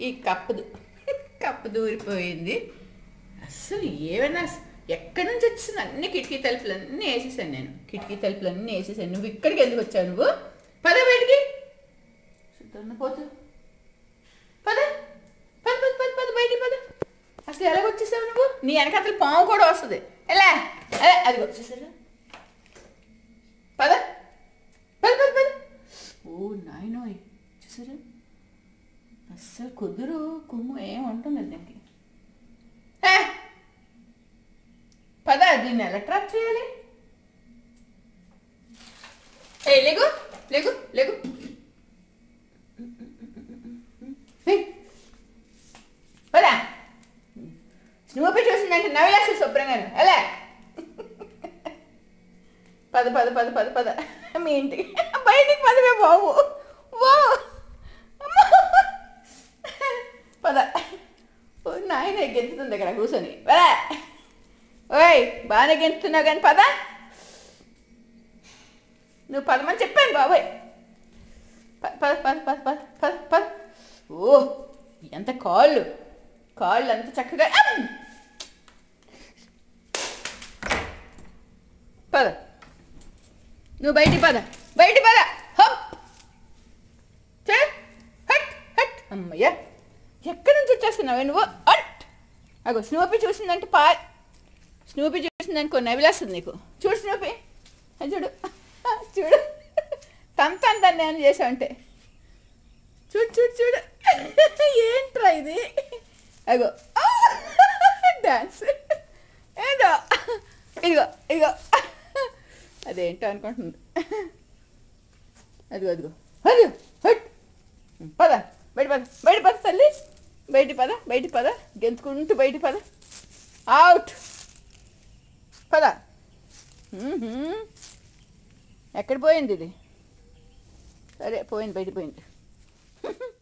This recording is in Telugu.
ఈ కప్పు దూ- కప్పు దూరిపోయింది అస్సలు ఏమైనా అస్- ఎక్కడి నుంచి వచ్చింది అన్ని కిటికీ తలుపులు అన్నీ వేసేసాను నేను కిటికీ తలుపులు అన్నీ వేసేసాను నువ్వు ఇక్కడికి ఎందుకు వచ్చావు నువ్వు పద బయటికి పోతు పద పద పద పద పద బయటికి పద అసలు ఎలాగ వచ్చేసావు నువ్వు నీ వెనకాతల పాము కూడా వస్తుంది ఎలా అదే అది వచ్చేసాడు పద పద పద పద ఓ నాయనోయ్ చూసారా అస్సలు కుదురు కొమ్ము ఏం ఉంటుంది దీనికి ఏ! పద దీన్ని ఎలా ట్రాప్ చేయాలి ఏ లేగు లేగు లేగు ఏయ్! పద నువ్వు చూసిందంటే నవ్వులేసి శుభ్రంగాను ఎలా పద పద పద పద పద మీ ఇంటికి బయటికి పదవే బాబు ఓ పద ఓ నాయన గెంతుతుంది ఇక్కడ కూర్చొని పదా ఓయ్ బాగానే గెంతుతున్నావు కానీ పద నువ్వు పదమని చెప్పాను బాబాయ్ పద పద పద పద పద పద పద ఓ ఎంత కాళ్ళు కాళ్ళు అంత చక్కగా అమ్! పద నువ్వు బయటికి పద బయటికి పద హప్ చే హట్ హట్ అమ్మయ్యా ఎక్కడి నుంచి వచ్చేస్తున్నావు నువ్వు అట్ అగో స్నూపీ చూసిందంటే పా స్నూపీ చూసిందనుకో నవిలేస్తుంది నీకు చూడు స్నూపీ అది చూడు చూడు తంతాను దాన్ని నేను చేసావంటే చూడు చూడు చూడు ఏంట్రా ఇది అగో డాన్స్ ఏదో ఇదిగో ఇదిగో అదేంటో అనుకుంటుంది అదిగో అదిగో అదిగో హట్ పద బయట పద బయట పద తల్లి బయట పద బయట పద గెంతుకుంటూ బయట పద అవుట్ పద మ్మ్హ్మ్. ఎక్కడ పోయింది ఇది సరే పోయింది బయట పోయింది